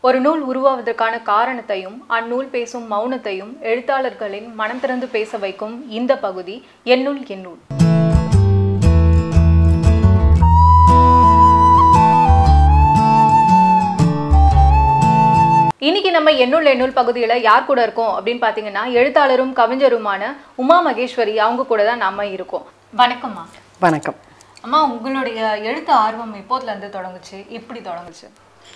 ஒரு நூல் உருவாவதற்கான காரணத்தையும் அந்நூல் பேசும் மௌனத்தையும் எழுத்தாளர்களின் மனம் திறந்து பேச வைக்கும் இந்த பகுதி என்னுள் என்னுள் இன்னைக்கு நம்ம எண்ணுள் எண்ணுள் பகுதியில யார் கூட இருக்கோம் அப்படின்னு பாத்தீங்கன்னா எழுத்தாளரும் கவிஞருமான உமா மகேஸ்வரி அவங்க கூட தான் நம்ம இருக்கோம் வணக்கம்மா வணக்கம் அம்மா உங்களுடைய எழுத்து ஆர்வம் எப்போதுல இருந்து தொடங்குச்சு எப்படி தொடங்குச்சு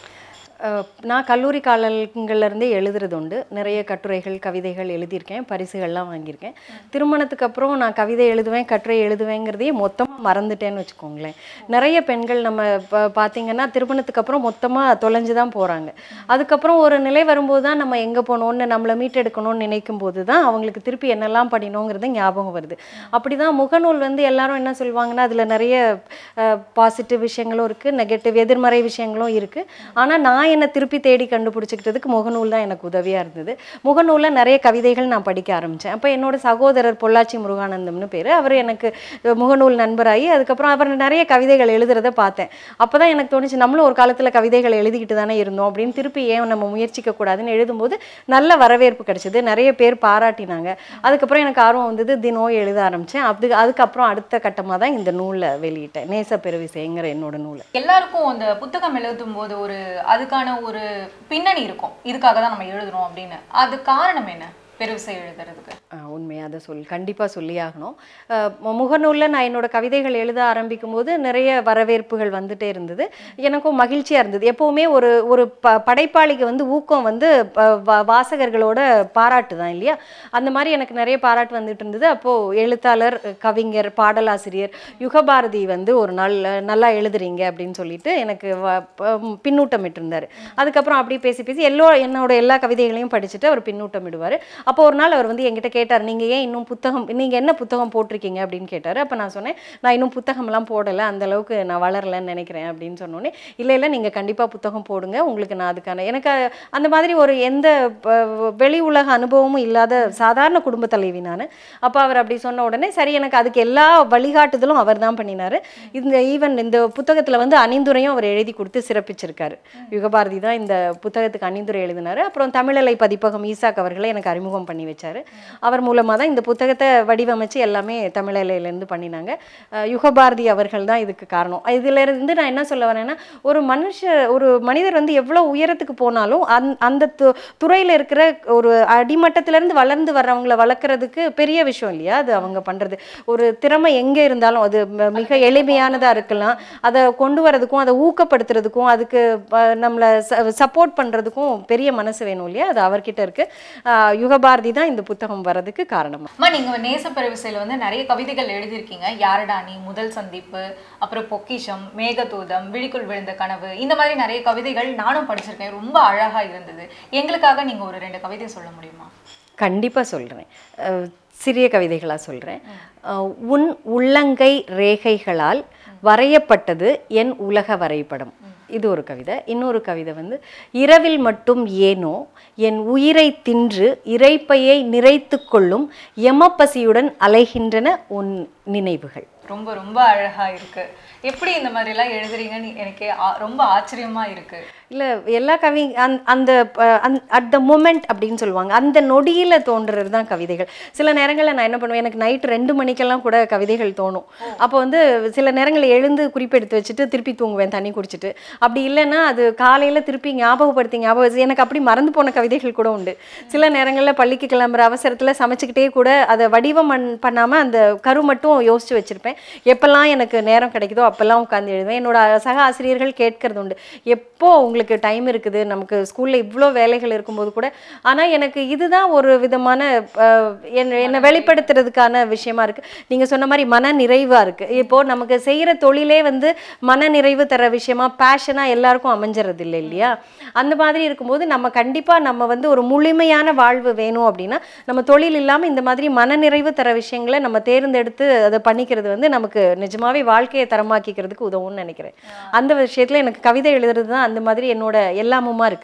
அஹ், நான் கல்லூரி காலங்கள்லேருந்தே எழுதுறது உண்டு நிறைய கட்டுரைகள் கவிதைகள் எழுதியிருக்கேன் பரிசுகள்லாம் வாங்கியிருக்கேன் திருமணத்துக்கு அப்புறம் நான் கவிதை எழுதுவேன் கட்டுரை எழுதுவேங்கிறதையே மொத்தமாக மறந்துட்டேன்னு வச்சுக்கோங்களேன் நிறைய பெண்கள் நம்ம இப்போ பார்த்தீங்கன்னா திருமணத்துக்கு அப்புறம் மொத்தமாக தொலைஞ்சு தான் போகிறாங்க அதுக்கப்புறம் ஒரு நிலை வரும்போது தான் நம்ம எங்கே போகணும்னு நம்மளை மீட்டெடுக்கணும்னு நினைக்கும் போது தான் அவங்களுக்கு திருப்பி என்னெல்லாம் படிக்கணுங்கிறது ஞாபகம் வருது அப்படி தான் முகநூல் வந்து எல்லாரும் என்ன சொல்லுவாங்கன்னா அதில் நிறைய பாசிட்டிவ் விஷயங்களும் இருக்குது நெகட்டிவ் எதிர்மறை விஷயங்களும் இருக்குது ஆனால் நான் என்னை திருப்பி தேடி கண்டுபிடிச்சிக்கிட்டதுக்கு முகநூல் தான் எனக்கு உதவியாக இருந்தது முகநூலில் நிறைய கவிதைகள் நான் படிக்க ஆரம்பித்தேன் அப்போ என்னோட சகோதரர் பொள்ளாச்சி முருகானந்தம்னு பேர் அவர் எனக்கு அஹ், முகநூல் நண்பராகி அதுக்கப்புறம் அவர் நிறைய கவிதைகள் எழுதுறத பார்த்தேன் அப்போ தான் எனக்கு தோணுச்சு நம்மளும் ஒரு காலத்தில் கவிதைகள் எழுதிக்கிட்டு தானே இருந்தோம் அப்படின்னு திருப்பி ஏன் நம்ம முயற்சிக்க கூடாதுன்னு எழுதும்போது நல்ல வரவேற்பு கிடைச்சது நிறைய பேர் பாராட்டினாங்க அதுக்கப்புறம் எனக்கு ஆர்வம் வந்தது தினம் எழுத ஆரம்பித்தேன் அது அதுக்கப்புறம் அடுத்த கட்டமாக தான் இந்த நூலை வெளியிட்டேன் நேச பெருவிசைங்கிற என்னோட நூலை எல்லாருக்கும் அந்த புத்தகம் எழுதும் போது ஒரு அதுக்கான ஒரு பின்னணி இருக்கும் இதுக்காக தான் நம்ம எழுதுறோம் அப்படின்னு அது காரணம் என்ன பெருவிசை எழுதுறதுக்கு உண்மையாக அதை சொல் கண்டிப்பாக சொல்லியாகணும் அஹ் மு- முகநூலில் நான் என்னோட கவிதைகள் எழுத ஆரம்பிக்கும் போது நிறைய வரவேற்புகள் வந்துட்டே இருந்தது எனக்கும் மகிழ்ச்சியாக இருந்தது எப்போவுமே ஒரு ஒரு ப படைப்பாளிக்கு வந்து ஊக்கம் வந்து ப- வா- வாசகர்களோட பாராட்டு தான் இல்லையா அந்த மாதிரி எனக்கு நிறைய பாராட்டு வந்துட்டு இருந்தது அப்போது எழுத்தாளர் கவிஞர் பாடலாசிரியர் யுகபாரதி வந்து ஒரு நாள் அஹ், நல்லா எழுதுறீங்க அப்படின்னு சொல்லிட்டு எனக்கு வ- ப- பின்னூட்டம் இட்டிருந்தார் அதுக்கப்புறம் அப்படியே பேசி பேசி எல்லோ என்னோட எல்லா கவிதைகளையும் படிச்சுட்டு அவர் பின்னூட்டம் இடுவார் அப்போ ஒரு நாள் அவர் வந்து என்கிட்ட கேட்டார் நீங்கள் ஏன் இன்னும் புத்தகம் நீங்கள் என்ன புத்தகம் போட்டிருக்கீங்க அப்படின்னு கேட்டார் அப்போ நான் சொன்னேன் நான் இன்னும் புத்தகம்லாம் போடலை அந்த அளவுக்கு நான் வளரலைன்னு நினைக்கிறேன் அப்படின்னு சொன்னோன்னே இல்லை இல்லை நீங்கள் கண்டிப்பாக புத்தகம் போடுங்க உங்களுக்கு நான் அதுக்கான எனக்கு அந்த மாதிரி ஒரு எந்த ப- வெளி உலக அனுபவமும் இல்லாத சாதாரண குடும்ப தலைவி நான் அப்போ அவர் அப்படி சொன்ன உடனே சரி எனக்கு அதுக்கு எல்லா வழிகாட்டுதலும் அவர் தான் பண்ணினார் இந்த ஈவன் இந்த புத்தகத்தில் வந்து அணிந்துரையும் அவர் எழுதி கொடுத்து சிறப்பிச்சிருக்காரு யுகபாரதி தான் இந்த புத்தகத்துக்கு அணிந்துரை எழுதினார் அப்புறம் தமிழலை பதிப்பகம் ஈசாக் அவர்களை எனக்கு அறிமுகம் பண்ணி வச்சார் அவர் மூலமாக தான் இந்த புத்தகத்தை வடிவமைச்சு எல்லாமே தமிழலையிலேருந்து பண்ணினாங்க அஹ் யுகபாரதி அவர்கள் தான் இதுக்கு காரணம் இதுல இருந்து நான் என்ன சொல்ல வரேன்னா ஒரு மனுஷ ஒரு மனிதர் வந்து எவ்வளோ உயரத்துக்கு போனாலும் அந் அந்த து துறையில் இருக்கிற ஒரு அடிமட்டத்திலேருந்து வளர்ந்து வர்றவங்கள வளர்க்குறதுக்கு பெரிய விஷயம் இல்லையா அது அவங்க பண்ணுறது ஒரு திறமை எங்கே இருந்தாலும் அது ம- மிக எளிமையானதாக இருக்கலாம் அதை கொண்டு வரதுக்கும் அதை ஊக்கப்படுத்துறதுக்கும் அதுக்கு அஹ், நம்மளை சப்போர்ட் பண்ணுறதுக்கும் பெரிய மனசு வேணும் இல்லையா அது அவர்கிட்ட இருக்கு அஹ், யுகபாரதி தான் இந்த புத்தகம் வர்றதுக்கு காரணம் அம்மா நீங்க நேச பெருவிசையில வந்து நிறைய கவிதைகள் எழுதியிருக்கீங்க யாரடா நீ முதல் சந்திப்பு அப்புறம் பொக்கிஷம் மேகதூதம் விழிக்குள் விழுந்த கனவு இந்த மாதிரி நிறைய கவிதைகள் நானும் படிச்சிருக்கேன் ரொம்ப அழகா இருந்தது எங்களுக்காக நீங்க ஒரு ரெண்டு கவிதை சொல்ல முடியுமா கண்டிப்பாக சொல்கிறேன் சிறிய கவிதைகளாக சொல்கிறேன் உன் உள்ளங்கை ரேகைகளால் வரையப்பட்டது என் உலக வரைபடம் இது ஒரு கவிதை இன்னொரு கவிதை வந்து இரவில் மட்டும் ஏனோ என் உயிரை தின்று இறைப்பையை நிறைத்து கொள்ளும் எமப்பசியுடன் அலைகின்றன உன் நினைவுகள் ரொம்ப ரொம்ப அழகா இருக்கு எப்படி இந்த மாதிரி எல்லாம் எழுதுறீங்கன்னு எனக்கு ஆ- ரொம்ப ஆச்சரியமா இருக்கு இல்லை எல்லா கவி அந் அந்த அட் த மூமெண்ட் அப்படின்னு சொல்லுவாங்க அந்த நொடியில் தோன்றுறது தான் கவிதைகள் சில நேரங்களில் நான் என்ன பண்ணுவேன் எனக்கு நைட் ரெண்டு மணிக்கெல்லாம் கூட கவிதைகள் தோணும் அப்போ வந்து சில நேரங்களில் எழுந்து குறிப்பெடுத்து வச்சுட்டு திருப்பி தூங்குவேன் தண்ணி குடிச்சிட்டு அப்படி இல்லைன்னா அது காலையில் திருப்பி ஞாபகப்படுத்தி ஞாபகம் எனக்கு அப்படி மறந்து போன கவிதைகள் கூட உண்டு சில நேரங்களில் பள்ளிக்கு கிளம்புற அவசரத்தில் சமைச்சிக்கிட்டே கூட அதை வடிவம் பண்ணாமல் அந்த கரு மட்டும் யோசிச்சு வச்சுருப்பேன் எப்பெல்லாம் எனக்கு நேரம் கிடைக்குதோ அப்பெல்லாம் உட்காந்து எழுதுவேன் என்னோட சக ஆசிரியர்கள் கேட்கறது உண்டு எப்போ உங்களுக்கு டைம் இருக்குது நமக்கு ஸ்கூலில் இவ்வளோ வேலைகள் இருக்கும்போது கூட ஆனால் எனக்கு இதுதான் ஒரு விதமான அஹ், என்ன- என்னை வெளிப்படுத்துறதுக்கான விஷயமா இருக்கு நீங்கள் சொன்ன மாதிரி மன நிறைவாக இருக்கு இப்போ நமக்கு செய்கிற தொழிலே வந்து மன நிறைவு தர விஷயமா பேஷனாக எல்லாருக்கும் அமைஞ்சிறது இல்லை இல்லையா அந்த மாதிரி இருக்கும்போது நம்ம கண்டிப்பாக நம்ம வந்து ஒரு முழுமையான வாழ்வு வேணும் அப்படின்னா நம்ம தொழில் இல்லாமல் இந்த மாதிரி மனநிறைவு தர விஷயங்களை நம்ம தேர்ந்தெடுத்து அதை பண்ணிக்கிறது வந்து நமக்கு நிஜமாவே வாழ்க்கையை தரமாக்கிக்கிறதுக்கு உதவும்னு நினைக்கிறேன் அந்த விஷயத்தில் எனக்கு கவிதை எழுதுறது தான் அந்த மாதிரி என்னோட எல்லாமுமா இருக்கு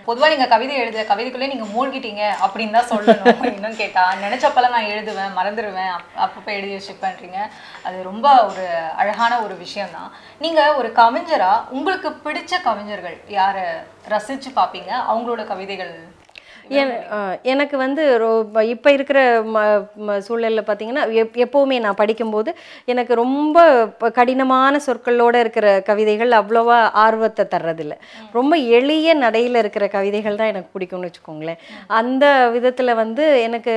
பொதுவா நீங்க கவிதை எழுதுற கவிதைக்குள்ளே நீங்க மூழ்கிட்டீங்க அப்படின்னு தான் சொல்லணும் இன்னும் கேட்டா நினைச்சப்பெல்லாம் நான் எழுதுவேன் மறந்துடுவேன் அப்- அப்பப்ப எழுதி வச்சுப்பேன்றீங்க அது ரொம்ப ஒரு அழகான ஒரு விஷயம் தான் நீங்க ஒரு கவிஞரா உங்களுக்கு பிடிச்ச கவிஞர்கள் யாரை ரசிச்சு பார்ப்பீங்க அவங்களோட கவிதைகள் என் அஹ் எனக்கு வந்து இப்போ இருக்கிற ம ம- சூழல்ல பார்த்தீங்கன்னா எப் எப்போவுமே நான் படிக்கும்போது எனக்கு ரொம்ப ப- கடினமான சொற்களோடு இருக்கிற கவிதைகள் அவ்வளோவா ஆர்வத்தை தர்றதில்ல ரொம்ப எளிய நடையில் இருக்கிற கவிதைகள் தான் எனக்கு பிடிக்கும்னு வச்சுக்கோங்களேன் அந்த விதத்தில் வந்து எனக்கு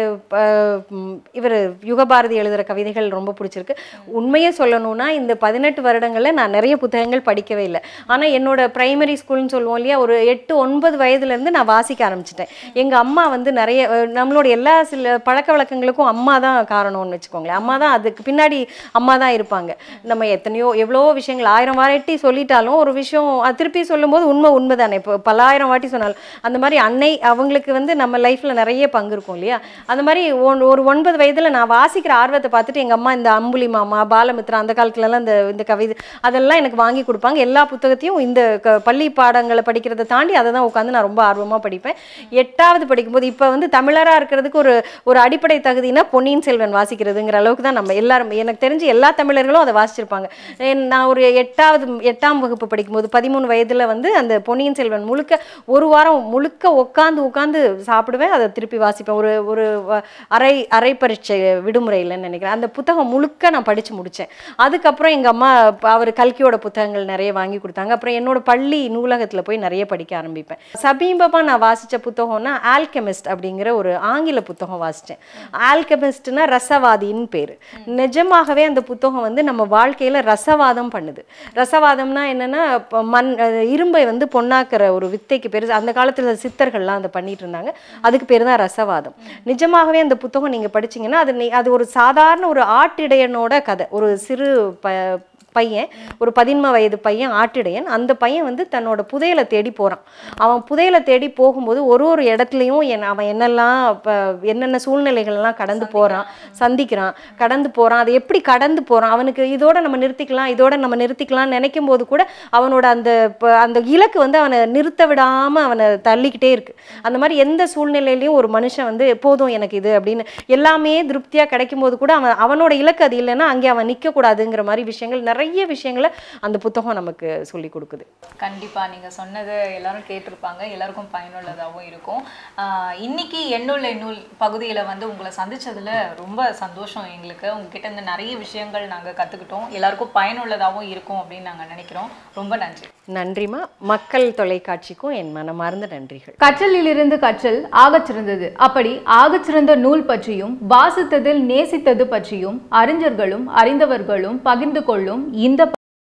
இவர் யுகபாரதி எழுதுகிற கவிதைகள் ரொம்ப பிடிச்சிருக்கு உண்மையை சொல்லணும்னா இந்த பதினெட்டு வருடங்களில் நான் நிறைய புத்தகங்கள் படிக்கவே இல்லை ஆனால் என்னோட பிரைமரி ஸ்கூல்னு சொல்லுவோம் இல்லையா ஒரு எட்டு ஒன்பது வயதுலேருந்து நான் வாசிக்க ஆரம்பிச்சிட்டேன் எங்கள் அம்மா வந்து நிறைய அஹ், நம்மளோட எல்லா சில பழக்க வழக்கங்களுக்கும் அம்மா தான் காரணம்னு வச்சுக்கோங்களேன் அம்மா தான் அதுக்கு பின்னாடி அம்மா தான் இருப்பாங்க நம்ம எத்தனையோ எவ்வளோ விஷயங்கள் ஆயிரம் வாட்டி சொல்லிட்டாலும் ஒரு விஷயம் அது திருப்பி சொல்லும்போது உண்மை உண்மை தானே இப்போ பல்லாயிரம் வாட்டி சொன்னாலும் அந்த மாதிரி அன்னை அவங்களுக்கு வந்து நம்ம லைஃப்பில் நிறைய பங்கு இருக்கும் இல்லையா அந்த மாதிரி ஒன்- ஒரு ஒன்பது வயதில் நான் வாசிக்கிற ஆர்வத்தை பார்த்துட்டு எங்கள் அம்மா இந்த அம்புலி மாமா பாலமித்ரா அந்த காலத்துலலாம் இந்த இந்த கவிதை அதெல்லாம் எனக்கு வாங்கி கொடுப்பாங்க எல்லா புத்தகத்தையும் இந்த க பள்ளி பாடங்களை படிக்கிறதை தாண்டி அதை தான் உட்காந்து நான் ரொம்ப ஆர்வமாக படிப்பேன் எட்டாவது படிக்கும்போது இப்போ வந்து தமிழராக இருக்கிறதுக்கு ஒரு ஒரு அடிப்படை தகுதினா பொன்னியின் செல்வன் வாசிக்கிறதுங்கிற அளவுக்கு தான் நம்ம எல்லாரும் எனக்கு தெரிஞ்சு எல்லா தமிழர்களும் அதை வாசிச்சிருப்பாங்க ஏன் நான் ஒரு எட்டாவது எட்டாம் வகுப்பு படிக்கும்போது பதிமூணு வயதில் வந்து அந்த பொன்னியின் செல்வன் முழுக்க ஒரு வாரம் முழுக்க உட்காந்து உட்காந்து சாப்பிடுவேன் அதை திருப்பி வாசிப்பேன் ஒரு ஒரு வ- அரை அரை பரீட்சை விடுமுறையிலன்னு நினைக்கிறேன் அந்த புத்தகம் முழுக்க நான் படித்து முடித்தேன் அதுக்கப்புறம் எங்கள் அம்மா ப- அவர் கல்கியோட புத்தகங்கள் நிறைய வாங்கி கொடுத்தாங்க அப்புறம் என்னோட பள்ளி நூலகத்தில் போய் நிறைய படிக்க ஆரம்பிப்பேன் சமீபமாக நான் வாசித்த புத்தகம்னா ஆல்கெமிஸ்ட் அப்படிங்கிற ஒரு ஆங்கில புத்தகம் வாசித்தேன் ஆல்கெமிஸ்ட்னா ரசவாதின்னு பேர் நிஜமாகவே அந்த புத்தகம் வந்து நம்ம வாழ்க்கையில் ரசவாதம் பண்ணுது ரசவாதம்னா என்னன்னா இப்ப மண் அஹ் இரும்பை வந்து பொன்னாக்குற ஒரு வித்தைக்கு பேர் அந்த காலத்தில் சித்தர்கள்லாம் அதை பண்ணிட்டு இருந்தாங்க அதுக்கு பேர் தான் ரசவாதம் நிஜமாகவே அந்த புத்தகம் நீங்கள் படிச்சீங்கன்னா அது நீ- அது ஒரு சாதாரண ஒரு ஆட்டிடையனோட கதை ஒரு சிறு ப பையன் ஒரு பதின்ம வயது பையன் ஆட்டிடையன் அந்த பையன் வந்து தன்னோட புதையலை தேடி போகிறான் அவன் புதையலை தேடி போகும்போது ஒரு ஒரு இடத்துலையும் என் அவன் என்னெல்லாம் இப்போ என்னென்ன சூழ்நிலைகள்லாம் கடந்து போகிறான் சந்திக்கிறான் கடந்து போகிறான் அதை எப்படி கடந்து போகிறான் அவனுக்கு இதோட நம்ம நிறுத்திக்கலாம் இதோட நம்ம நிறுத்திக்கலாம்னு நினைக்கும் போது கூட அவனோட அந்த ப- அந்த இலக்கு வந்து அவனை நிறுத்த விடாமல் அவனை தள்ளிக்கிட்டே இருக்கு அந்த மாதிரி எந்த சூழ்நிலையிலையும் ஒரு மனுஷன் வந்து எப்போதும் எனக்கு இது அப்படின்னு எல்லாமே திருப்தியாக கிடைக்கும் போது கூட அவன் அவனோட இலக்கு அது இல்லைன்னா அங்கே அவன் நிற்கக்கூடாதுங்கிற மாதிரி விஷயங்கள் நிறைய விஷயங்களை அந்த புத்தகம் நமக்கு சொல்லி கொடுக்குது கண்டிப்பா நீங்க சொன்னது எல்லாரும் கேட்டிருப்பாங்க எல்லாருக்கும் பயனுள்ளதாகவும் இருக்கும் ஆஹ் இன்னைக்கு எண்ணுள் எண்ணுள் பகுதியில வந்து உங்களை சந்திச்சதுல ரொம்ப சந்தோஷம் எங்களுக்கு உங்ககிட்ட இருந்து நிறைய விஷயங்கள் நாங்க கத்துக்கிட்டோம் எல்லாருக்கும் பயனுள்ளதாகவும் இருக்கும் அப்படின்னு நாங்க நினைக்கிறோம் ரொம்ப நன்றி நன்றிமா மக்கள் தொலைக்காட்சிக்கும் என் மனமார்ந்த நன்றிகள் கற்றலிலிருந்து கற்றல் ஆகச் சிறந்தது அப்படி ஆகச் சிறந்த நூல் பற்றியும் வாசித்ததில் நேசித்தது பற்றியும் அறிஞர்களும் அறிந்தவர்களும் பகிர்ந்து கொள்ளும் இந்த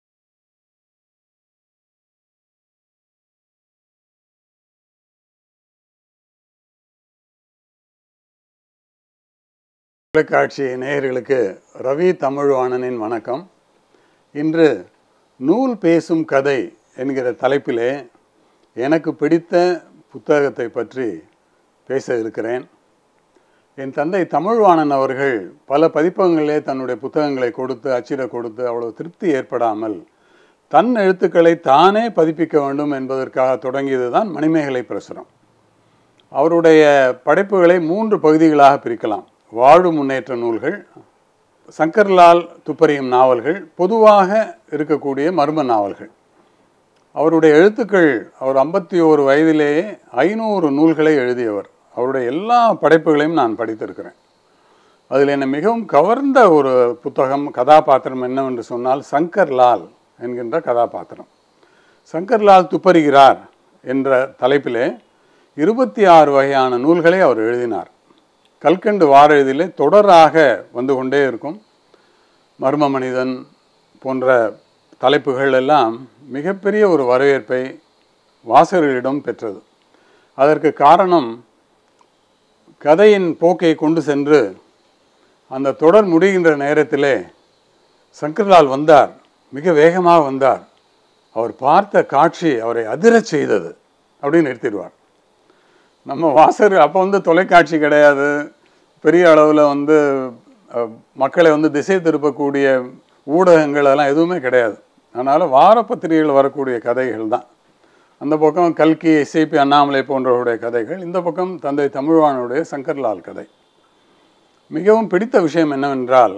தொலைக்காட்சி நேயர்களுக்கு ரவி தமிழ்வாணனின் வணக்கம் இன்று நூல் பேசும் கதை என்கிற தலைப்பிலே எனக்கு பிடித்த புத்தகத்தை பற்றி பேச இருக்கிறேன் என் தந்தை தமிழ்வாணன் அவர்கள் பல பதிப்பகங்களிலே தன்னுடைய புத்தகங்களை கொடுத்து அச்சிட கொடுத்து அவ்வளவு திருப்தி ஏற்படாமல் தன் எழுத்துக்களை தானே பதிப்பிக்க வேண்டும் என்பதற்காக தொடங்கியது தான் மணிமேகலை பிரசுரம் அவருடைய படைப்புகளை மூன்று பகுதிகளாக பிரிக்கலாம் வாழு முன்னேற்ற நூல்கள் சங்கர்லால் துப்பறியும் நாவல்கள் பொதுவாக இருக்கக்கூடிய மர்ம நாவல்கள் அவருடைய எழுத்துக்கள் அவர் ஐம்பத்தி ஓரு வயதிலேயே ஐநூறு நூல்களை எழுதியவர் அவருடைய எல்லா படைப்புகளையும் நான் படித்திருக்கிறேன் அதில் என்னை மிகவும் கவர்ந்த ஒரு புத்தகம் கதாபாத்திரம் என்னவென்று சொன்னால் சங்கர்லால் என்கின்ற கதாபாத்திரம் சங்கர்லால் துப்பறிகிறார் என்ற தலைப்பிலே இருபத்தி ஆறு வகையான நூல்களை அவர் எழுதினார் கல்கண்டு வார இதழிலே தொடராக வந்து கொண்டே இருக்கும் மர்ம மனிதன் போன்ற தலைப்புகள் எல்லாம் மிகப்பெரிய ஒரு வரவேற்பை வாசகர்களிடம் பெற்றது அதற்கு காரணம் கதையின் போக்கை கொண்டு சென்று அந்த தொடர் முடிகின்ற நேரத்திலே சங்கர்லால் வந்தார் மிக வேகமாக வந்தார் அவர் பார்த்த காட்சி அவரை அதிரச் செய்தது அப்படின்னு நிறுத்திடுவார் நம்ம வாசகர் அப்போ வந்து தொலைக்காட்சி கிடையாது பெரிய அளவில் வந்து அஹ், மக்களை வந்து திசை திருப்பக்கூடிய ஊடகங்கள் அதெல்லாம் எதுவுமே கிடையாது அதனால் வார பத்திரிகைகள் வரக்கூடிய கதைகள் தான் அந்த பக்கம் கல்கி எஸ்ஏபி அண்ணாமலை போன்றவருடைய கதைகள் இந்த பக்கம் தந்தை தமிழ்வாணனுடைய சங்கர்லால் கதை மிகவும் பிடித்த விஷயம் என்னவென்றால்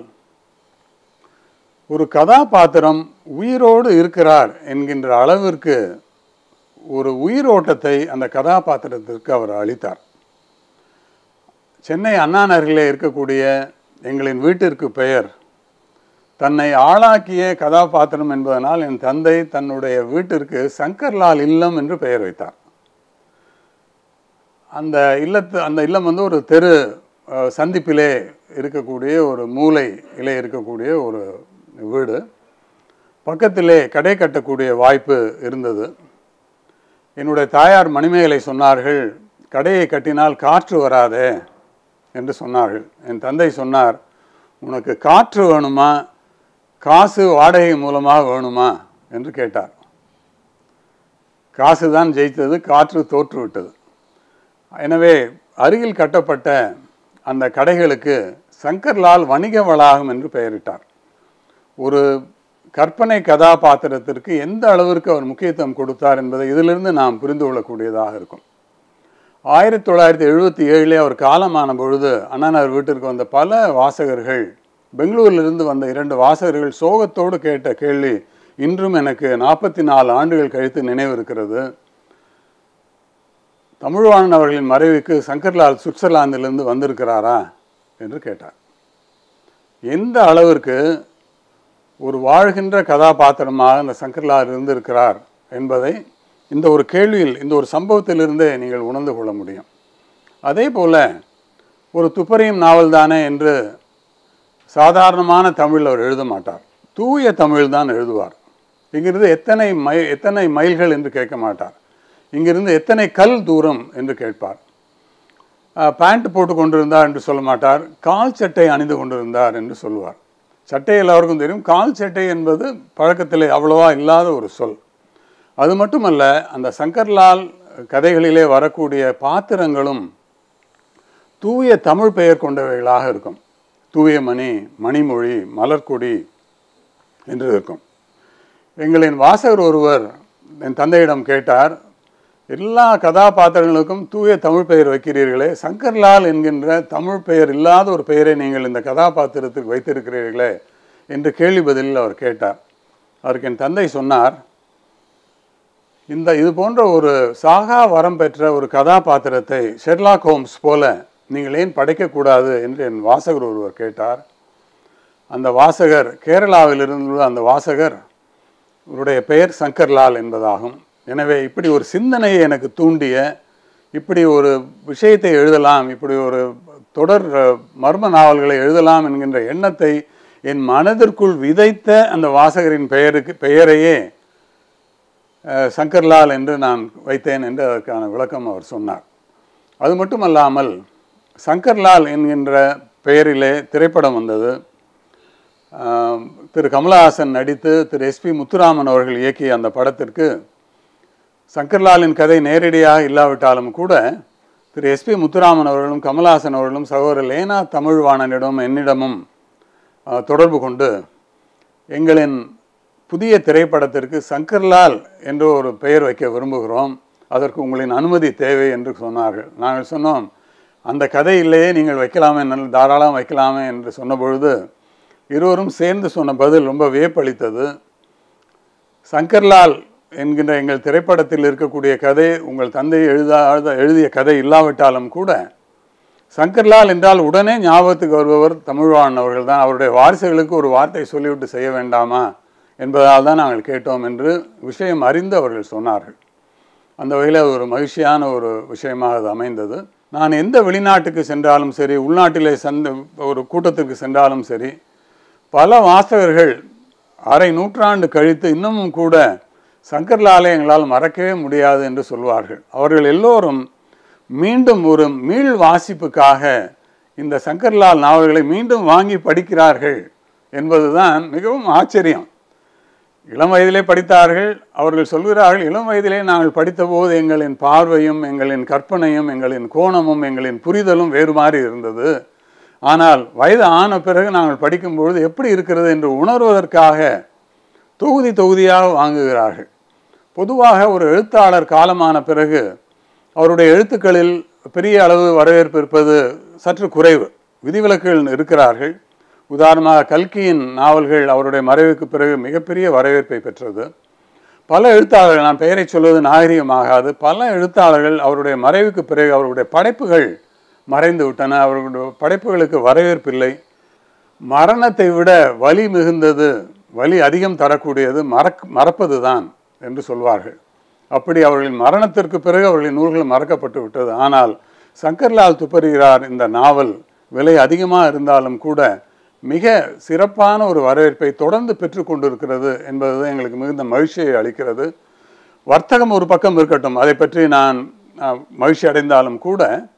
ஒரு கதாபாத்திரம் உயிரோடு இருக்கிறார் என்கின்ற அளவிற்கு ஒரு உயிரோட்டத்தை அந்த கதாபாத்திரத்திற்கு அவர் அளித்தார் சென்னை அண்ணா நகரிலே இருக்கக்கூடிய எங்களின் வீட்டிற்கு பெயர் தன்னை ஆளாக்கிய கதாபாத்திரம் என்பதனால் என் தந்தை தன்னுடைய வீட்டிற்கு சங்கர்லால் இல்லம் என்று பெயர் வைத்தார் அந்த இல்லத்து அந்த இல்லம் வந்து ஒரு தெரு அஹ், சந்திப்பிலே இருக்கக்கூடிய ஒரு மூலை இலே இருக்கக்கூடிய ஒரு வீடு பக்கத்திலே கடை கட்டக்கூடிய வாய்ப்பு இருந்தது என்னுடைய தாயார் மணிமேகலை சொன்னார்கள் கடையை கட்டினால் காற்று வராதே என்று சொன்னார்கள் என் தந்தை சொன்னார் உனக்கு காற்று வேணுமா காசு வாடகை மூலமாக வேணுமா என்று கேட்டார் காசு தான் ஜெயித்தது காற்று தோற்று விட்டது எனவே அருகில் கட்டப்பட்ட அந்த கடைகளுக்கு சங்கர்லால் வணிக வளாகம் என்று பெயரிட்டார் ஒரு கற்பனை கதாபாத்திரத்திற்கு எந்த அளவிற்கு அவர் முக்கியத்துவம் கொடுத்தார் என்பதை இதிலிருந்து நாம் புரிந்து கொள்ளக்கூடியதாக இருக்கும் ஆயிரத்தி தொள்ளாயிரத்தி எழுபத்தி ஏழிலே அவர் காலமான பொழுது அண்ணாநகர் வீட்டிற்கு வந்த பல வாசகர்கள் பெங்களூரிலிருந்து வந்த இரண்டு வாசகர்கள் சோகத்தோடு கேட்ட கேள்வி இன்றும் எனக்கு நாற்பத்தி நாலு ஆண்டுகள் கழித்து நினைவு இருக்கிறது தமிழ்வாணன் அவர்களின் மறைவுக்கு சங்கர்லால் சுவிட்சர்லாந்திலிருந்து வந்திருக்கிறாரா என்று கேட்டார் எந்த அளவிற்கு ஒரு வாழ்கின்ற கதாபாத்திரமாக அந்த சங்கர்லால் இருந்திருக்கிறார் என்பதை இந்த ஒரு கேள்வியில் இந்த ஒரு சம்பவத்திலிருந்தே நீங்கள் உணர்ந்து கொள்ள முடியும் அதே போல ஒரு துப்பறியும் நாவல் தானே என்று சாதாரணமான தமிழ் அவர் எழுத மாட்டார் தூய தமிழ் தான் எழுதுவார் இங்கிருந்து எத்தனை மை எத்தனை மைல்கள் என்று கேட்க மாட்டார் இங்கிருந்து எத்தனை கல் தூரம் என்று கேட்பார் பேண்ட் போட்டு கொண்டிருந்தார் என்று சொல்ல மாட்டார் கால் சட்டை அணிந்து கொண்டிருந்தார் என்று சொல்லுவார் சட்டை எல்லாருக்கும் தெரியும் கால் சட்டை என்பது பழக்கத்திலே அவ்வளவா இல்லாத ஒரு சொல் அது மட்டுமல்ல அந்த சங்கர்லால் கதைகளிலே வரக்கூடிய பாத்திரங்களும் தூய தமிழ் பெயர் கொண்டவைகளாக இருக்கும் தூயமணி மணிமொழி மலர்கொடி என்று இருக்கும் எங்களின் வாசகர் ஒருவர் என் தந்தையிடம் கேட்டார் எல்லா கதாபாத்திரங்களுக்கும் தூய தமிழ் பெயர் வைக்கிறீர்களே சங்கர்லால் என்கின்ற தமிழ் பெயர் இல்லாத ஒரு பெயரை நீங்கள் இந்த கதாபாத்திரத்துக்கு வைத்திருக்கிறீர்களே என்று கேள்வி பதிலில் அவர் கேட்டார் அவருக்கு என் தந்தை சொன்னார் இந்த இது போன்ற ஒரு சாகா வரம் பெற்ற ஒரு கதாபாத்திரத்தை ஷெர்லாக் ஹோம்ஸ் போல நீங்கள் ஏன் படைக்கக்கூடாது என்று என் வாசகர் ஒருவர் கேட்டார் அந்த வாசகர் கேரளாவில் இருந்துள்ள அந்த வாசகர் இவருடைய பெயர் சங்கர்லால் என்பதாகும் எனவே இப்படி ஒரு சிந்தனையை எனக்கு தூண்டிய இப்படி ஒரு விஷயத்தை எழுதலாம் இப்படி ஒரு தொடர் அஹ், மர்ம நாவல்களை எழுதலாம் என்கின்ற எண்ணத்தை என் மனதிற்குள் விதைத்த அந்த வாசகரின் பெயருக்கு பெயரையே அஹ், சங்கர்லால் என்று நான் வைத்தேன் என்று அதற்கான விளக்கம் அவர் சொன்னார் அது மட்டுமல்லாமல் சங்கர்லால் என்கின்ற பெயரிலே திரைப்படம் வந்தது ஆம், திரு கமலஹாசன் நடித்து திரு எஸ்பி முத்துராமன் அவர்கள் இயக்கிய அந்த படத்திற்கு சங்கர்லாலின் கதை நேரடியாக இல்லாவிட்டாலும் கூட திரு எஸ்பி முத்துராமன் அவர்களும் கமலஹாசன் அவர்களும் சகோதரர் லேனா தமிழ்வாணனிடம் என்னிடமும் ஆ, தொடர்பு கொண்டு எங்களின் புதிய திரைப்படத்திற்கு சங்கர்லால் என்று ஒரு பெயர் வைக்க விரும்புகிறோம் அதற்கு உங்களின் அனுமதி தேவை என்று சொன்னார்கள் நாங்கள் சொன்னோம் அந்த கதையிலேயே நீங்கள் வைக்கலாமே நல்ல தாராளம் வைக்கலாமே என்று சொன்னபொழுது இருவரும் சேர்ந்து சொன்ன பதில் ரொம்ப வியப்பளித்தது சங்கர்லால் என்கின்ற எங்கள் திரைப்படத்தில் இருக்கக்கூடிய கதை உங்கள் தந்தை எழுதாத எழுதிய கதை இல்லாவிட்டாலும் கூட சங்கர்லால் என்றால் உடனே ஞாபகத்துக்கு வருபவர் தமிழ்வாணன் அவர்கள் தான் அவருடைய வாரிசுகளுக்கு ஒரு வார்த்தை சொல்லிவிட்டு செய்ய வேண்டாமா என்பதால் தான் நாங்கள் கேட்டோம் என்று விஷயம் அறிந்து அவர்கள் சொன்னார்கள் அந்த வகையில் அது ஒரு மகிழ்ச்சியான ஒரு விஷயமாக அது அமைந்தது நான் எந்த வெளிநாட்டுக்கு சென்றாலும் சரி உள்நாட்டிலே சந்த ஒரு கூட்டத்திற்கு சென்றாலும் சரி பல வாசகர்கள் அரை நூற்றாண்டு கழித்து இன்னமும் கூட சங்கர்லாலை எங்களால் மறக்கவே முடியாது என்று சொல்வார்கள் அவர்கள் எல்லோரும் மீண்டும் ஒரு மீள் வாசிப்புக்காக இந்த சங்கர்லால் நாவல்களை மீண்டும் வாங்கி படிக்கிறார்கள் என்பதுதான் மிகவும் ஆச்சரியம் இளம் வயதிலே படித்தார்கள் அவர்கள் சொல்கிறார்கள் இளம் வயதிலே நாங்கள் படித்தபோது எங்களின் பார்வையும் எங்களின் கற்பனையும் எங்களின் கோணமும் எங்களின் புரிதலும் வேறு மாதிரி இருந்தது ஆனால் வயது ஆன பிறகு நாங்கள் படிக்கும்பொழுது எப்படி இருக்கிறது என்று உணர்வதற்காக தொகுதி தொகுதியாக வாங்குகிறார்கள் பொதுவாக ஒரு எழுத்தாளர் காலமான பிறகு அவருடைய எழுத்துக்களில் பெரிய அளவு வரவேற்பு இருப்பது சற்று குறைவு விதிவிலக்குகள் இருக்கிறார்கள் உதாரணமாக கல்கியின் நாவல்கள் அவருடைய மறைவுக்கு பிறகு மிகப்பெரிய வரவேற்பை பெற்றது பல எழுத்தாளர்கள் நான் பெயரை சொல்வது நாகரிகமாகாது பல எழுத்தாளர்கள் அவருடைய மறைவுக்கு பிறகு அவருடைய படைப்புகள் மறைந்து விட்டன அவர்களுடைய படைப்புகளுக்கு வரவேற்பில்லை மரணத்தை விட வலி மிகுந்தது வலி அதிகம் தரக்கூடியது மறக் மறப்பது தான் என்று சொல்வார்கள் அப்படி அவர்களின் மரணத்திற்கு பிறகு அவர்களின் நூல்கள் மறக்கப்பட்டு விட்டது ஆனால் சங்கர்லால் துப்பறிகிறார் இந்த நாவல் விலை அதிகமாக இருந்தாலும் கூட மிக சிறப்பான ஒரு வரவேற்பை தொடர்ந்து பெற்று கொண்டிருக்கிறது என்பது எங்களுக்கு மிகுந்த மகிழ்ச்சியை அளிக்கிறது வர்த்தகம் ஒரு பக்கம் இருக்கட்டும் அதை பற்றி நான் நான் மகிழ்ச்சி அடைந்தாலும் கூட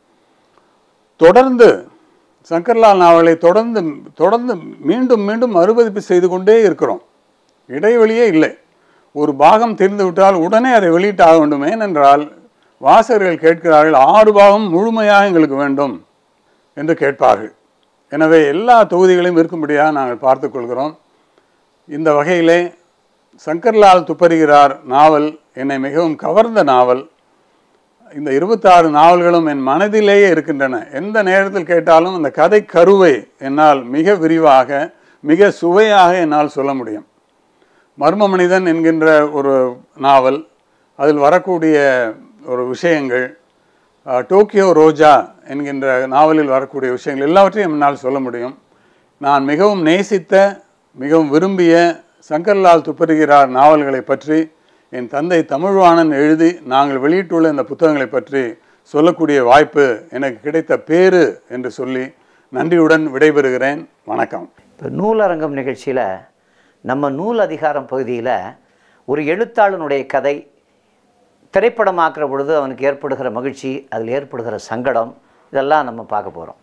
தொடர்ந்து சங்கர்லால் நாவலை தொடர்ந்து தொடர்ந்து மீண்டும் மீண்டும் மறுபதிப்பு செய்து கொண்டே இருக்கிறோம் இடைவெளியே இல்லை ஒரு பாகம் தெரிந்து விட்டால் உடனே அதை வெளியிட்டாக வேண்டும் ஏனென்றால் வாசகர்கள் கேட்கிறார்கள் ஆறு பாகம் முழுமையாக எங்களுக்கு வேண்டும் என்று கேட்பார்கள் எனவே எல்லா தொகுதிகளையும் இருக்கும்படியாக நாங்கள் பார்த்துக் கொள்கிறோம் இந்த வகையிலே சங்கர்லால் துப்பறிகிறார் நாவல் என்னை மிகவும் கவர்ந்த நாவல் இந்த இருபத்தாறு நாவல்களும் என் மனதிலேயே இருக்கின்றன எந்த நேரத்தில் கேட்டாலும் அந்த கதை கருவை என்னால் மிக விரிவாக மிக சுவையாக என்னால் சொல்ல முடியும் மர்ம மனிதன் என்கின்ற ஒரு நாவல் அதில் வரக்கூடிய ஒரு விஷயங்கள் அஹ், டோக்கியோ ரோஜா என்கின்ற நாவலில் வரக்கூடிய விஷயங்கள் எல்லாவற்றையும் என்னால் சொல்ல முடியும் நான் மிகவும் நேசித்த மிகவும் விரும்பிய சங்கர்லால் துப்பறிகிறார் நாவல்களை பற்றி என் தந்தை தமிழ்வாணன் எழுதி நாங்கள் வெளியிட்டுள்ள இந்த புத்தகங்களை பற்றி சொல்லக்கூடிய வாய்ப்பு எனக்கு கிடைத்த பேறு என்று சொல்லி நன்றியுடன் விடைபெறுகிறேன் வணக்கம் இப்போ நூலரங்கம் நிகழ்ச்சியில் நம்ம நூல் அதிகாரம் பகுதியில் ஒரு எழுத்தாளனுடைய கதை திரைப்படமாக்குற பொழுது அவனுக்கு ஏற்படுகிற மகிழ்ச்சி அதில் ஏற்படுகிற சங்கடம் இதெல்லாம் நம்ம பார்க்க போகிறோம்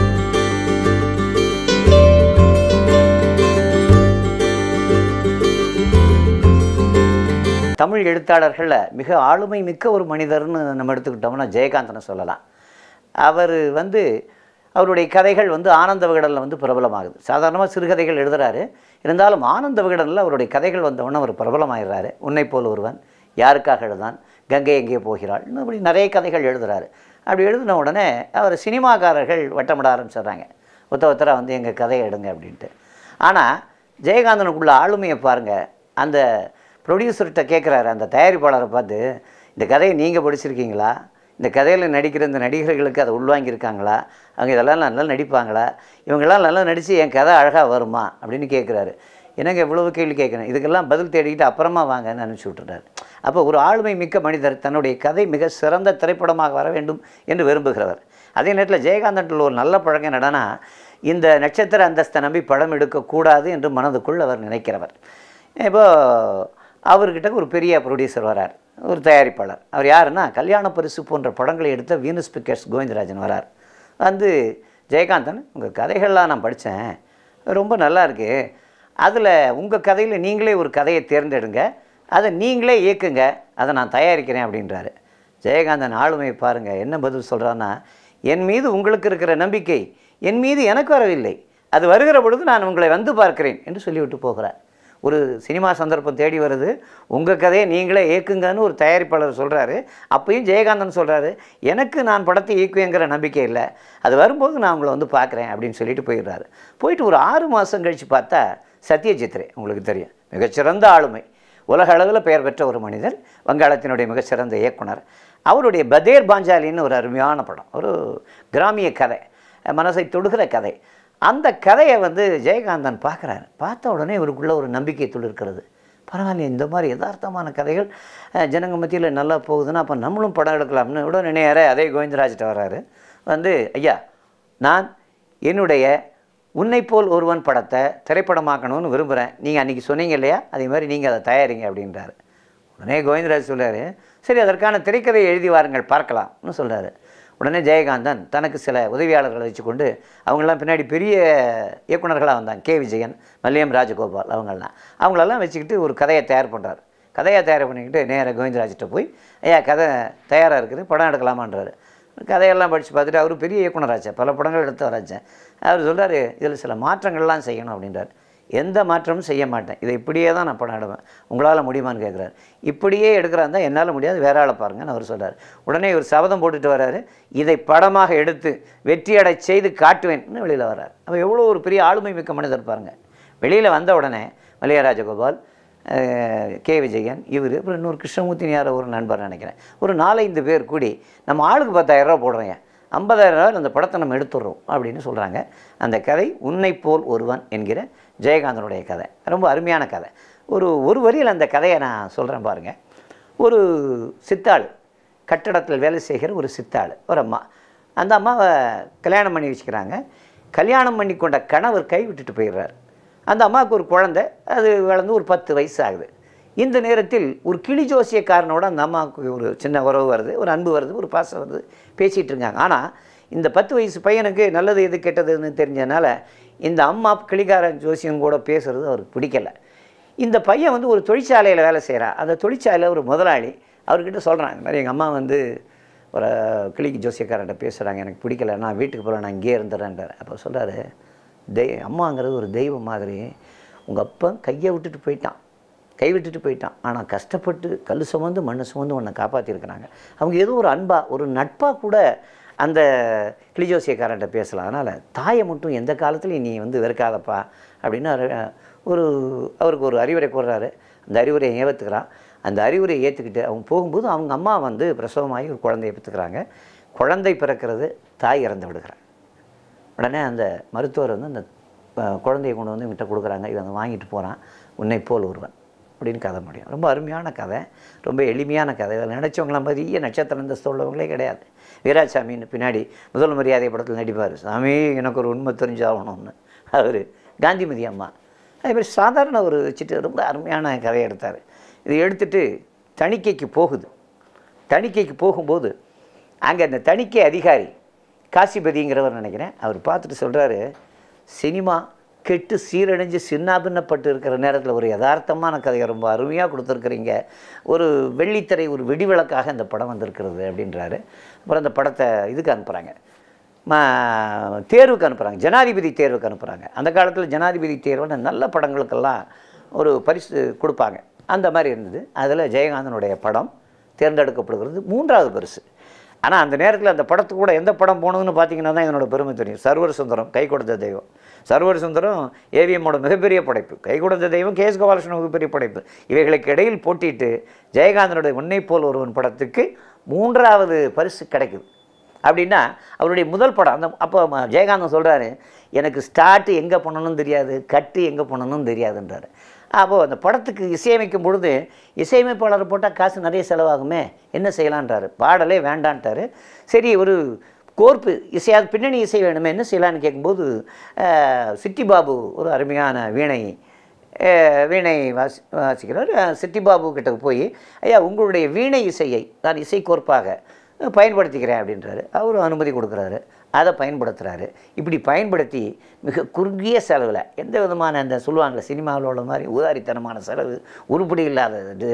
தமிழ் எழுத்தாளர்களில் மிக ஆளுமை மிக்க ஒரு மனிதர்னு நம்ம எடுத்துக்கிட்டோம்னா ஜெயகாந்தனை சொல்லலாம் அவர் வந்து அவருடைய கதைகள் வந்து ஆனந்த விகடனில் வந்து பிரபலமாகுது சாதாரணமாக சிறுகதைகள் எழுதுறாரு இருந்தாலும் ஆனந்த விகடனில் அவருடைய கதைகள் வந்தவுடனே அவர் பிரபலமாயிடுறாரு உன்னை போல் ஒருவன் யாருக்காக எழுதான் கங்கை எங்கே போகிறாள் இன்னும் இப்படி நிறைய கதைகள் எழுதுறாரு அப்படி எழுதின உடனே அவர் சினிமாக்காரர்கள் வட்டமிட ஆரம்பிச்சிடுறாங்க ஒத்த ஒத்தராக வந்து எங்கள் கதையை எடுங்க அப்படின்ட்டு ஆனால் ஜெயகாந்தனுக்குள்ள ஆளுமையை பாருங்கள் அந்த ப்ரொடியூசர்கிட்ட கேட்குறாரு அந்த தயாரிப்பாளரை பார்த்து இந்த கதையை நீங்கள் படிச்சிருக்கீங்களா இந்த கதையில் நடிக்கிற இந்த நடிகர்களுக்கு அதை உள்வாங்கியிருக்காங்களா அவங்க இதெல்லாம் நல்லா நடிப்பாங்களா இவங்கெல்லாம் நல்லா நடித்து என் கதை அழகாக வருமா அப்படின்னு கேட்குறாரு என்னங்க இவ்வளவு கேள்வி கேட்குறேன் இதுக்கெல்லாம் பதில் தேடிக்கிட்டு அப்புறமா வாங்கன்னு அனுப்பிச்சி விட்டுறாரு அப்போ ஒரு ஆளுமை மிக்க மனிதர் தன்னுடைய கதை மிக சிறந்த திரைப்படமாக வர வேண்டும் என்று விரும்புகிறவர் அதே நேரத்தில் ஜெயகாந்தன்ல ஒரு நல்ல பழக்கம் என்னடானா இந்த நட்சத்திர அந்தஸ்தை நம்பி படம் எடுக்கக்கூடாது என்று மனதுக்குள் அவர் நினைக்கிறவர் இப்போ அவர்கிட்ட ஒரு பெரிய ப்ரொடியூசர் வரார் ஒரு தயாரிப்பாளர் அவர் யாருன்னா கல்யாண பரிசு போன்ற படங்களை எடுத்த வீனஸ் பிக்கர்ஸ் கோவிந்தராஜன் வரார் வந்து ஜெயகாந்தன் உங்கள் கதைகள்லாம் நான் படித்தேன் ரொம்ப நல்லா இருக்கு அதில் உங்கள் கதையில் நீங்களே ஒரு கதையை தேர்ந்தெடுங்க அதை நீங்களே இயக்குங்க அதை நான் தயாரிக்கிறேன் அப்படின்றாரு ஜெயகாந்தன் ஆளுமையை பாருங்கள் என்ன பதில் சொல்கிறான்னா என் மீது உங்களுக்கு இருக்கிற நம்பிக்கை என் மீது எனக்கு வரவில்லை அது வருகிற பொழுது நான் உங்களை வந்து பார்க்கிறேன் என்று சொல்லிவிட்டு போகிறார் ஒரு சினிமா சந்தர்ப்பம் தேடி வருது உங்கள் கதையை நீங்களே இயக்குங்கன்னு ஒரு தயாரிப்பாளர் சொல்கிறாரு அப்பயும் ஜெயகாந்தன் சொல்கிறாரு எனக்கு நான் படத்தை இயக்குவேங்கிற நம்பிக்கை இல்லை அது வரும்போது நான் உங்களை வந்து பார்க்குறேன் அப்படின்னு சொல்லிட்டு போயிடுறாரு போயிட்டு ஒரு ஆறு மாதம் கழித்து பார்த்தா சத்யஜித்ரே உங்களுக்கு தெரியும் மிகச்சிறந்த ஆளுமை உலக அளவில் பெயர் பெற்ற ஒரு மனிதர் வங்காளத்தினுடைய மிகச்சிறந்த இயக்குனர் அவருடைய பதேர் பாஞ்சாலின்னு ஒரு அருமையான படம் ஒரு கிராமிய கதை மனசை தொடுகிற கதை அந்த கதையை வந்து ஜெயகாந்தன் பார்க்குறாரு பார்த்த உடனே இவருக்குள்ள ஒரு நம்பிக்கை துளிர்க்கிறது பரவாயில்ல இந்த மாதிரி யதார்த்தமான கதைகள் அஹ், ஜனங்க மத்தியில் நல்லா போகுதுன்னா அப்போ நம்மளும் படம் எடுக்கலாம்னு உடனே நினையார அதே கோவிந்தராஜ்கிட்ட வர்றாரு வந்து ஐயா நான் என்னுடைய உன்னை போல் ஒருவன் படத்தை திரைப்படமாக்கணும்னு விரும்புகிறேன் நீங்கள் அன்றைக்கி சொன்னீங்க இல்லையா அதே மாதிரி நீங்கள் அதை தயாரிங்க அப்படின்றாரு உடனே கோவிந்தராஜ் சொல்றாரு சரி அதற்கான திரைக்கதையை எழுதி வாருங்கள் பார்க்கலாம்னு சொல்றாரு உடனே ஜெயகாந்தன் தனக்கு சில உதவியாளர்களை வச்சுக்கொண்டு அவங்கெல்லாம் பின்னாடி பெரிய இயக்குனர்களாக வந்தாங்க கே விஜயன் மல்லியம் ராஜகோபால் அவங்கெல்லாம் அவங்களெல்லாம் வச்சுக்கிட்டு ஒரு கதையை தயார் பண்ணுறாரு கதையை தயார் பண்ணிக்கிட்டு நேராக கோவிந்தராஜ்கிட்ட போய் ஐயா கதை தயாராக இருக்குது படம் எடுக்கலாமான்றாரு கதையெல்லாம் படித்து பார்த்துட்டு அவர் பெரிய இயக்குனராச்சே பல படங்கள் எடுத்தவராச்சே அவர் சொல்றாரு இதில் சில மாற்றங்கள்லாம் செய்யணும் அப்படின்றார் எந்த மாற்றமும் செய்ய மாட்டேன் இதை இப்படியே தான் நான் படம் எடுப்பேன் உங்களால் முடியுமான்னு கேட்குறாரு இப்படியே எடுக்கிறாருந்தா என்னால் முடியாது வேற ஆளை பாருங்கன்னு அவர் சொல்றாரு உடனே இவர் சபதம் போட்டுட்டு வர்றாரு இதை படமாக எடுத்து வெற்றியடை செய்து காட்டுவேன்னு வெளியில் வர்றாரு அப்போ எவ்வளோ ஒரு பெரிய ஆளுமை மிக்க மனிதர் பாருங்க வெளியில் வந்த உடனே மல்லிகா ராஜகோபால் அஹ், கே விஜயன் இவர் அப்புறம் இன்னொரு கிருஷ்ணமூர்த்தி யாரோ ஒரு நண்பர் நினைக்கிறேன் ஒரு நாலஞ்சு பேர் கூடி நம்ம ஆளுக்கு பத்தாயிரம் ரூபா போடுறேன் ஐம்பதாயிரம் ரூபாய் அந்த படத்தை நம்ம எடுத்துடுறோம் அப்படின்னு சொல்கிறாங்க அந்த கதை உன்னை போல் ஒருவன் என்கிற ஜெயகாந்தனுடைய கதை ரொம்ப அருமையான கதை ஒரு ஒரு வரியில் அந்த கதையை நான் சொல்கிறேன் பாருங்க ஒரு சித்தாள் கட்டடத்தில் வேலை செய்கிற ஒரு சித்தாள் ஒரு அம்மா அந்த அம்மாவை கல்யாணம் பண்ணி வச்சுக்கிறாங்க கல்யாணம் பண்ணி கொண்ட கணவர் கை விட்டுட்டு போயிடுறாரு அந்த அம்மாவுக்கு ஒரு குழந்தை அது வளர்ந்து ஒரு பத்து வயசு ஆகுது இந்த நேரத்தில் ஒரு கிளி ஜோசியக்காரனோட அந்த அம்மாவுக்கு ஒரு சின்ன உறவு வருது ஒரு அன்பு வருது ஒரு பாசம் வருது பேசிகிட்டு இருக்காங்க ஆனால் இந்த பத்து வயசு பையனுக்கு நல்லது எது கெட்டதுன்னு தெரிஞ்சதுனால இந்த அம்மா கிளிகாரன் ஜோசியம் கூட பேசுறது அவருக்கு பிடிக்கல இந்த பையன் வந்து ஒரு தொழிற்சாலையில் வேலை செய்கிறான் அந்த தொழிற்சாலையில் ஒரு முதலாளி அவர்கிட்ட சொல்கிறான் இந்த மாதிரி எங்கள் அம்மா வந்து ஒரு கிளிக்கு ஜோசியக்காரர்கிட்ட பேசுகிறாங்க எனக்கு பிடிக்கல நான் வீட்டுக்கு போகிறேன் நான் இங்கேயே இருந்துடுறேன்றார் அப்போ சொல்கிறாரு தெய் அம்மாங்கிறது ஒரு தெய்வம் மாதிரி உங்கள் அப்பா கையை விட்டுட்டு போயிட்டான் கை விட்டுட்டு போயிட்டான் ஆனால் கஷ்டப்பட்டு கல் சுமந்து மண்ணை சுமந்து உன்னை காப்பாற்றிருக்கிறாங்க அவங்க ஏதோ ஒரு அன்பா ஒரு நட்பாக கூட அந்த கிளிஜோசியக்காரன்ட்ட பேசலாம் அதனால் தாயை மட்டும் எந்த காலத்துலையும் நீ வந்து வெறுக்காதப்பா அப்படின்னு அவர், ஒரு அவருக்கு ஒரு அறிவுரை கூறுறாரு அந்த அறிவுரையை ஏற்றுக்கிறான் அந்த அறிவுரையை ஏற்றுக்கிட்டு அவங்க போகும்போது அவங்க அம்மா வந்து பிரசவமாகி ஒரு குழந்தையை பெற்றுக்கிறாங்க குழந்தை பிறக்கிறது தாய் இறந்து விடுகிறார் உடனே அந்த மருத்துவர் வந்து அந்த அஹ், குழந்தையை கொண்டு வந்து இவன்கிட்ட கொடுக்குறாங்க இவன் வாங்கிட்டு போகிறான் உன்னை போல் ஒருவன் அப்படின்னு கதை முடியும் ரொம்ப அருமையான கதை ரொம்ப எளிமையான கதை இதில் நினச்சவங்களாம் பெரிய நட்சத்திர அந்தஸ்து உள்ளவங்களே கிடையாது வீராசாமின்னு பின்னாடி முதல் மரியாதை படத்தில் நடிப்பார் சாமி எனக்கு ஒரு உண்மை தெரிஞ்சாகணும்னு அவர் காந்திமதி அம்மா அதே மாதிரி சாதாரண ஒரு வச்சுட்டு ரொம்ப அருமையான கதையை எடுத்தார் இதை எடுத்துட்டு தணிக்கைக்கு போகுது தணிக்கைக்கு போகும்போது அங்கே அந்த தணிக்கை அதிகாரி காசிபதிங்கிறவர் நினைக்கிறேன் அவர் பார்த்துட்டு சொல்கிறாரு சினிமா கெட்டு சீரழிஞ்சு சின்னாபின்னப்பட்டு இருக்கிற நேரத்தில் ஒரு யதார்த்தமான கதையை ரொம்ப அருமையாக கொடுத்துருக்குறீங்க ஒரு வெள்ளித்திரை ஒரு வெடிவிளக்காக இந்த படம் வந்திருக்கிறது அப்படின்றாரு அப்புறம் அந்த படத்தை இதுக்கு அனுப்புகிறாங்க ம- தேர்வுக்கு அனுப்புகிறாங்க ஜனாதிபதி தேர்வுக்கு அனுப்புகிறாங்க அந்த காலத்தில் ஜனாதிபதி தேர்வுன்னு நல்ல படங்களுக்கெல்லாம் ஒரு பரிசு கொடுப்பாங்க அந்த மாதிரி இருந்தது அதில் ஜெயகாந்தனுடைய படம் தேர்ந்தெடுக்கப்படுகிறது மூன்றாவது பரிசு ஆனால் அந்த நேரத்தில் அந்த படத்துக்கு கூட எந்த படம் போனதுன்னு பார்த்தீங்கன்னா தான் என்னோட பெருமை தெரியும் சர்வர் சுந்தரம் கை கொடுத்த தெய்வம் சர்வர் சுந்தரம் ஏவிஎம்மோட மிகப்பெரிய படைப்பு கை கொடுத்த தெய்வம் கே எஸ் கோபாலகிருஷ்ணன் மிகப்பெரிய படைப்பு இவைகளுக்கு இடையில் போட்டிட்டு ஜெயகாந்தனுடைய உன்னை போல் ஒருவன் படத்துக்கு மூன்றாவது பரிசு கிடைக்குது அப்படின்னா அவருடைய முதல் படம் அந்த அப்போ ம- ஜெயகாந்தன் சொல்கிறாரு எனக்கு ஸ்டார்ட் எங்கே பண்ணணும்னு தெரியாது கட்டு எங்கே பண்ணணும்னு தெரியாதுன்றாரு அப்போது அந்த படத்துக்கு இசையமைக்கும் பொழுது இசையமைப்பாளர் போட்டால் காசு நிறைய செலவாகுமே என்ன செய்யலான்றாரு பாடலே வேண்டான்ட்டாரு சரி ஒரு கோர்ப்பு இசையாது பின்னணி இசை வேணுமே என்ன செய்யலான்னு கேட்கும்போது அஹ், சிட்டி பாபு ஒரு அருமையான வீணை அஹ், வீணை வாசி வாசிக்கிறார் அஹ், சிட்டி பாபு கிட்ட போய் ஐயா உங்களுடைய வீணை இசையை நான் இசை கோர்ப்பாக பயன்படுத்திக்கிறேன் அப்படின்றாரு அவரும் அனுமதி கொடுக்குறாரு அதை பயன்படுத்துகிறாரு இப்படி பயன்படுத்தி மிக குறுகிய செலவில் எந்த விதமான அந்த சொல்லுவாங்கள்ல சினிமாவில் உள்ள மாதிரி ஊதாரித்தனமான செலவு உருப்படி இல்லாத இது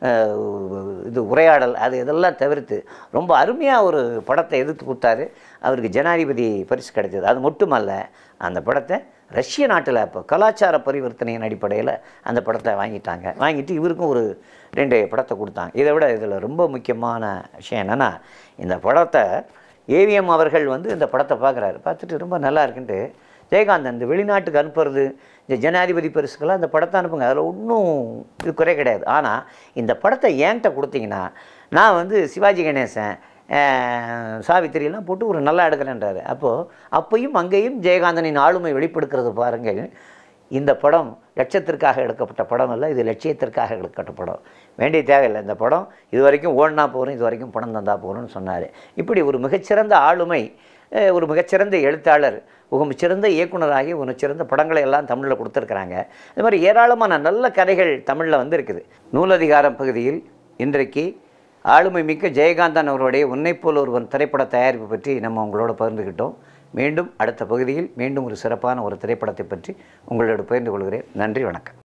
அஹ், இது உரையாடல் அது இதெல்லாம் தவிர்த்து ரொம்ப அருமையாக ஒரு படத்தை எதிர்த்து கொடுத்தாரு அவருக்கு ஜனாதிபதி பரிசு கிடைத்தது அது மட்டுமல்ல அந்த படத்தை ரஷ்ய நாட்டில் இப்போ கலாச்சார பரிவர்த்தனையின் அடிப்படையில் அந்த படத்தை வாங்கிட்டாங்க வாங்கிட்டு இவருக்கும் ஒரு ரெண்டு படத்தை கொடுத்தாங்க இதை விட இதில் ரொம்ப முக்கியமான விஷயம் என்னென்னா இந்த படத்தை ஏவிஎம் அவர்கள் வந்து இந்த படத்தை பார்க்குறாரு பார்த்துட்டு ரொம்ப நல்லா இருக்குன்ட்டு ஜெயகாந்தன் இந்த வெளிநாட்டுக்கு அனுப்புறது இந்த ஜனாதிபதி பரிசுக்கெல்லாம் இந்த படத்தை அனுப்புங்க அதில் ஒன்றும் இது குறை கிடையாது ஆனால் இந்த படத்தை ஏன்கிட்ட கொடுத்தீங்கன்னா நான் வந்து சிவாஜி கணேசன் அஹ், சாவித்திரியெல்லாம் போட்டு ஒரு நல்லா எடுக்கிறேன்றாரு அப்போது அப்பையும் அங்கேயும் ஜெயகாந்தனின் ஆளுமை வெளிப்படுத்துறது பாருங்கள் இந்த படம் லட்சத்திற்காக எடுக்கப்பட்ட படம் அல்ல இது லட்சியத்திற்காக எடுக்கப்பட்ட படம் வேண்டிய தேவையில்லை இந்த படம் இது வரைக்கும் ஓடினா போகிறோம் இது வரைக்கும் பணம் தந்தா போகிறோம்னு சொன்னார் இப்படி ஒரு மிகச்சிறந்த ஆளுமை அஹ், ஒரு மிகச்சிறந்த எழுத்தாளர் ஒரு மிகச்சிறந்த இயக்குனராகி ஒரு சிறந்த படங்களை எல்லாம் தமிழில் கொடுத்துருக்குறாங்க இது மாதிரி ஏராளமான நல்ல கதைகள் தமிழில் வந்திருக்குது நூலதிகாரம் பகுதியில் இன்றைக்கு ஆளுமை மிக்க ஜெயகாந்தன் அவருடைய உன்னைப் போல் ஒருவன் திரைப்பட தயாரிப்பு பற்றி நம்ம உங்களோட பகிர்ந்துக்கிட்டோம் மீண்டும் அடுத்த பகுதியில் மீண்டும் ஒரு சிறப்பான ஒரு திரைப்படத்தை பற்றி உங்களோட பகிர்ந்து கொள்கிறேன் நன்றி வணக்கம்